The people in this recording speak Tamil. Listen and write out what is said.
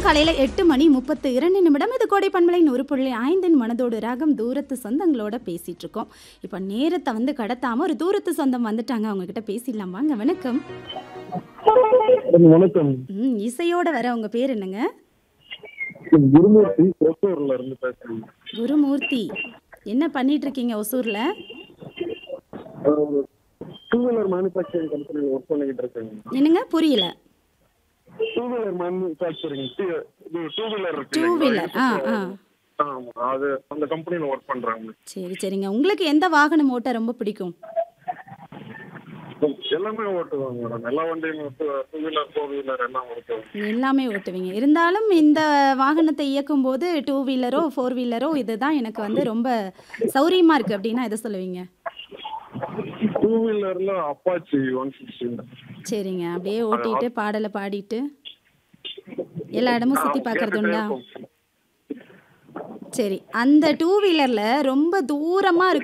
காலையில் எட்டு மணி முப்பத்து இரண்டு நிமிடம் இது கோடை பண்பலை நூறு புள்ளி ஐந்தின் மனதோடு ராகம் தூரத்து சொந்தங்களோட பேசிட்டு இருக்கோம் இப்போ நேரத்தை வந்து கடத்தாம ஒரு தூரத்து சொந்தம் வந்துட்டாங்க அவங்க கிட்ட பேசிடலாம் வாங்க வணக்கம் வணக்கம் ம் இசையோட வர உங்க பேர் என்னங்க குருமூர்த்தி ஒசூர்ல இருந்து பேசுறேன் குருமூர்த்தி என்ன பண்ணிட்டு இருக்கீங்க ஒசூர்ல டூ வீலர் மேனுஃபேக்சரிங் கம்பெனியில் ஒர்க் பண்ணிக்கிட்டு இருக்கேன் என்னங்க புரியல டூ வீலர் மேனுஃபேக்சரிங் இது டூ வீலர் இருக்கு டூ இல்லைங்களா? வீலர் ஆ ஆ ஆமா அது அந்த கம்பெனியில் ஒர்க் பண்றாங்க சரி சரிங்க உங்களுக்கு எந்த வாகனம் ஓட்ட ரொம்ப பிடிக்கும் எல்லாமே ஓட்டுவாங்க மேடம் எல்லா வண்டியும் டூ வீலர் ஃபோர் வீலர் எல்லாம் ஓட்டுவாங்க எல்லாமே ஓட்டுவீங்க இருந்தாலும் இந்த வாகனத்தை இயக்கும் போது டூ வீலரோ ஃபோர் வீலரோ இதுதான் எனக்கு வந்து ரொம்ப சௌரியமா இருக்கு அப்படின்னா எதை சொல்லுவீங்க டூ வீலர்ல அப்பாச்சி ஒன் சிக்ஸ்டி சரிங்க அப்படியே ஓட்டிட்டு பாடலை பாடிட்டு எல்லா இடமும் சுத்தி பார்க்கறதுண்டா சரி அந்த டூ வீலர்ல ரொம்ப தூரமா